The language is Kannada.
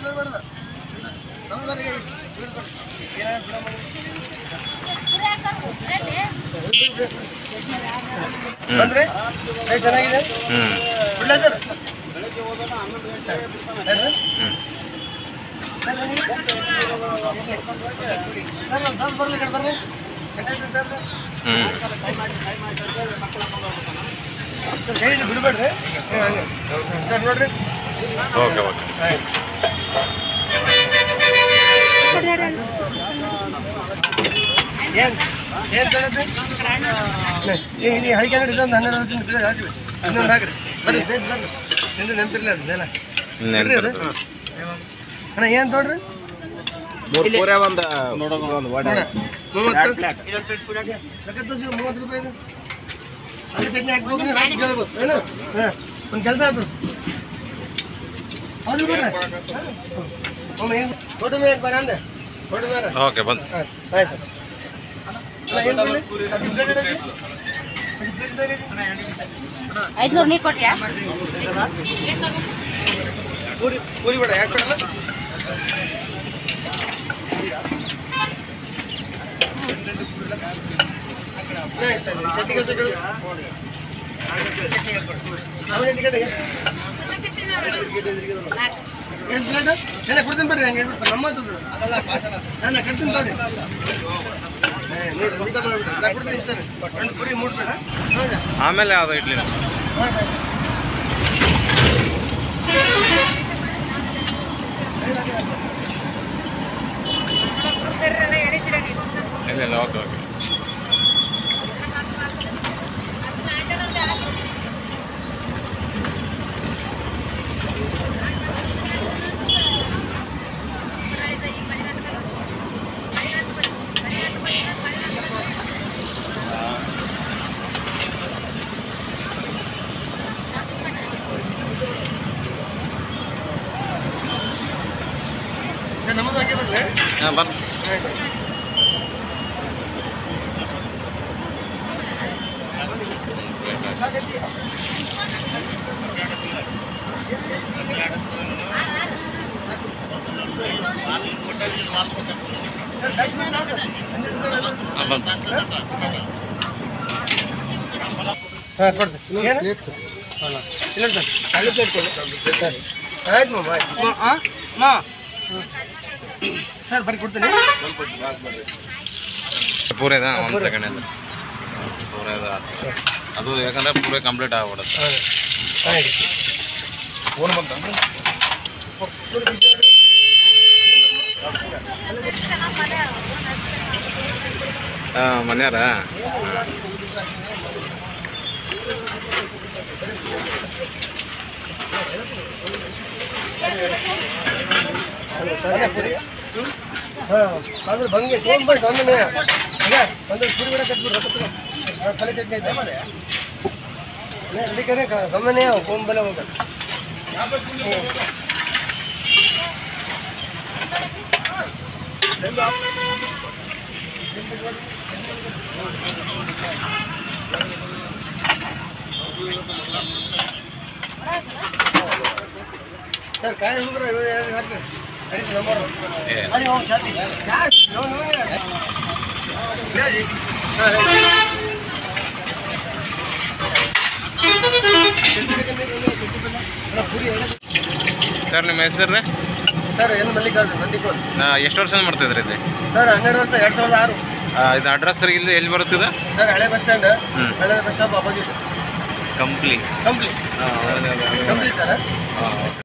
ಬಂದ್ರಿ ಏ, ಚೆನ್ನಾಗಿದೆ ಹ್ಞೂ ಇಲ್ಲ ಸರ್ ಹ್ಞೂ ಸರ್ ಬರ್ಲಿ ಕಡೆ ಬರ್ರಿ ಕಂಡಕ್ಟರ್ ಸರ್ ಹ್ಞೂ ಸರ್ ಕೈ ಹಿಡ್ದು ಬಿಡ್ಬೇಡ್ರಿ ಹ್ಮ್, ಹಂಗೆ ಸರ್ ನೋಡ್ರಿ ಓಕೆ ಓಕೆ ಏನ್ ಏನ್ ತಗತ್ತೆ ಈ ಈ ಹಳಿಕೆ ಇದೊಂದು ಹನ್ನೆರಡು ವರ್ಷದಿಂದ ಬಿಡೋದು ಹಾಕ್ರಿ ಇನ್ನೊಂದು ಹಾಕ್ರಿ ಬರ್ರಿ ಬೇಸ್ ಬರ್ರಿ ನಿಂದು ನೆನಪಿರ್ಲಿ ಅದು ಇದೆಲ್ಲ ಬಿಡ್ರಿ ಅದು ಅಣ್ಣ ಏನು ತೊಗೊಳ್ರಿ ಮೂರ್ಪೂರೆ ಒಂದು ಒಂದು ವಡೆ ಮೂವತ್ತು ಬೇಕಾದ್ರೆ ತೋರ್ಸಿ, ಮೂವತ್ತು ರೂಪಾಯಿ ಇದೆ ಅದೇ ಚಟ್ನಿ ಹಾಕ್ಬೇಕು ನೀವು ಹಾಕಿ ಕೇಳ್ಬೋದು ಏನು ಹಾಂ ಒಂದು ಕೆಲಸ ಆಯ್ತು ಹೌದು ಬಿಡ್ರಿ ಒಮ್ಮೆ ಏನು ಫೋಟೋ ಮೇಲೆ ಬರ ಅಂದೆ ಫೋಟೋ ಮೇಲೆ ಓಕೆ ಬಂದು ಹಾಂ ಆಯ್ತು ಸರ್ ಅಣ್ಣ, ಏನ್ ಕೊಡ್ಲಿ? ಅದು ಪ್ಲೇಟ್ ಇಡಕ್ಕೆ? ಅದು ಪ್ಲೇಟ್ ಇಡಕ್ಕೆ? ಐದ್ನೂರು ನೀರು ಕೊಟ್ಯಾ ಪೂರಿ ಪೂರಿ ಬೇಡ ಯಾಕೆ ಕೊಡಲ್ಲ ಆಯ್ತು ಸರ್, ಚಟ್ನಿಗೆ ಎಷ್ಟು ಕೊಡೋದು? ಆಮೇಲೆ ಚಟ್ನಿ ಕಡೆ ಎಷ್ಟು? ಎಷ್ಟು ಪ್ಲೇಟು? ಏನೇ ಕೊಡ್ತೀನಿ ಬಿಡ್ರಿ ಹಂಗೆ ಹೇಳ್ಬಿಟ್ಟು ನಮ್ಮ ಹತ್ರದ್ದು. ನಾನು ಕಟ್ತೀನಿ ತಗೊಳ್ಳಿ. ಏ, ನೀರು ಊಟ ಮಾಡ್ಬಿಡಿ. ನಾ ಕೊಡ್ತೀನಿ ಇಷ್ಟೇ. ಒಂದು ಪೂರಿ ಮೂರು ಬೇಡ ಹೌದಾ ಆಮೇಲೆ ಯಾವುದು ಇಡ್ಲಿ ಇಲ್ಲ ಇಲ್ಲ ಓಕೆ ಓಕೆ ನಮ್ಮದು ಹಾಕಿ ಬಿಡ್ರಿ ಹಾಂ ಬಂದು ಹಾಂ ಬಂದು ಹಾಂ ಕೊಡ್ತೀನಿ ಏನು ಇಲ್ಲ ಸರ್ ಖಾಲಿ ಪ್ಲೇಟ್ ಕೊಡಿ ಸರಿ ಆಯ್ತು ಮಾಮ ಆಯ್ತು ಸರ್ ಬರ್ರಿ ಕೊಡ್ತೀನಿ ಪೂರೆದ ಒಂದು ಸೆಕೆಂಡ್ ಇಲ್ಲ ಪೂರೆದ ಅದು ಯಾಕಂದ್ರೆ ಪೂರೆ ಕಂಪ್ಲೀಟ್ ಆಗ್ಬಿಡುತ್ತೆ ಹೌದು ಆಯ್ತು ಫೋನ್ ಬಂತ ಹಾಂ ಮನ್ಯಾರ ಹಾಂ ಅದ್ರ ಬಂಗೆ ತೊಗೊಂಡ್ಬರ್ರಿ ಒಂದನೇ ಈಗ ಒಂದು ಪುರಿ ಬಿಡ ಕಟ್ಬಿಡ್ರಿ ತಲೆ ಚಟ್ನಿ ಐತೆ ಅದಕ್ಕೆ ಗಮನೇ ಕೊಂಬಲೆ ಹೋಗ ಸರ್ ಕಾಯಿ ಹುಡುಗ್ರ ಹಾಕ್ರಿ ಅಡಿಕೆ ನಂಬರ್ ಏ ಅರೆ ಹೋಗಿ ಚಾಟಿ ಯಾಸ್ ನೋ ನೋ ಸರ್ ನಿಮ್ಮ ಹೆಸರು ರೀ ಸರ್ ಏನು ಮಲ್ಲಿಕಾರ್ಜುನ್ ನಂದಿಕೋಲ್ ಎಷ್ಟು ವರ್ಷ ಮಾಡ್ತಿದ್ರಿ ಇದು ಸರ್ ಹನ್ನೆರಡು ವರ್ಷ ಎರಡು ಸಾವಿರದ ಆರು ಆ, ಇದು ಅಡ್ರೆಸ್ ಸರ್ ಇಲ್ಲಿ ಎಲ್ಲಿ ಬರುತ್ತಿದೆ ಸರ್ ಹಳೆ ಬಸ್ ಸ್ಟ್ಯಾಂಡ್ ಹ್ಮ್. ಹಳೆ bus stop opposite Kampli Kampli ಹಾಂ ಹೌದು ಕಂಪ್ಲಿ ಸರ್ ಹಾಂ